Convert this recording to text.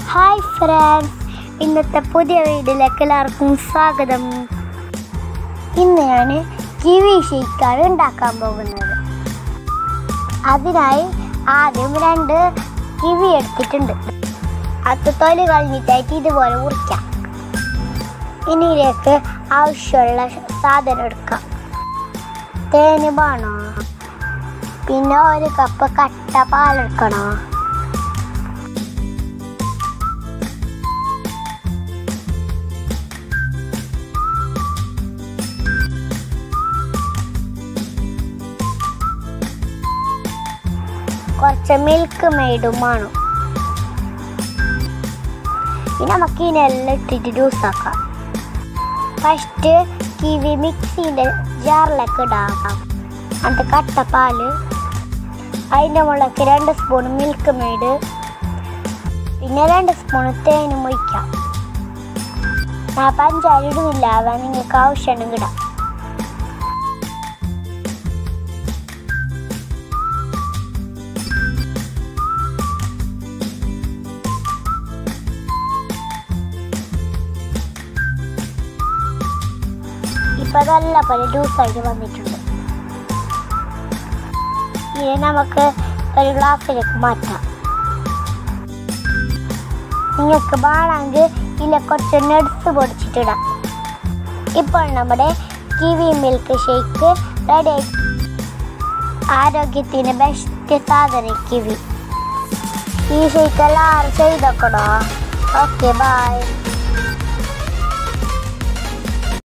hi friends ഇന്നത്തെ പുതിയ വീഡിയോയിലേക്ക് എല്ലാവർക്കും സ്വാഗതം ഇന്ന് ഞാൻ കിവി ഷേക്കാണ് ഉണ്ടാക്കാൻ പോകുന്നത് അതിനായി ആദ്യം രണ്ട് കിവി എടുത്തിട്ടുണ്ട് അത് തൊലി കളഞ്ഞിട്ടായിട്ട് ഇതുപോലെ മുറിക്കാം ഇനി ഇതിലേക്ക് ആവശ്യമുള്ള സാധനം എടുക്കാം തേന് വേണോ പിന്നെ ഒരു കപ്പ് കട്ട പാലെടുക്കണോ കുറച്ച് മിൽക്ക് മെയ്ഡും വേണം ഇനി നമുക്ക് ഇതിനെല്ലാം ഇട്ടിട്ട് ജ്യൂസ് ആക്കാം ഫസ്റ്റ് കിവി മിക്സിൻ്റെ ജാറിലേക്ക് ഇടാം അത് കട്ടപ്പാല് അതിൻ്റെ മുകളിലേക്ക് രണ്ട് സ്പൂൺ മിൽക്ക് മെയ്ഡ് പിന്നെ രണ്ട് സ്പൂൺ തേനും ഒഴിക്കാം ഞാൻ പഞ്ചാര ഇടുന്നില്ല അവ നിങ്ങൾക്ക് ആവശ്യമുണ്ടെങ്കിൽ ഇടാം ഇപ്പൊ നല്ല പോലെ ജ്യൂസായിട്ട് വന്നിട്ടുണ്ട് ഇനി നമുക്ക് ഒരു ഗ്ലാസ്സിലേക്ക് മാറ്റാം നിങ്ങൾക്ക് വേണമെങ്കിൽ ഇതിൽ കുറച്ച് നട്സ് പൊടിച്ചിട്ടിടാം ഇപ്പോൾ നമ്മുടെ കിവി മിൽക്ക് ഷേക്ക് റെഡി ആയി ആരോഗ്യത്തിന് ബെസ്റ്റ് സാധനം കിവി ഈ ഷേക്ക് എല്ലാവരും ചെയ്തോക്കണോ ഓക്കെ ബൈ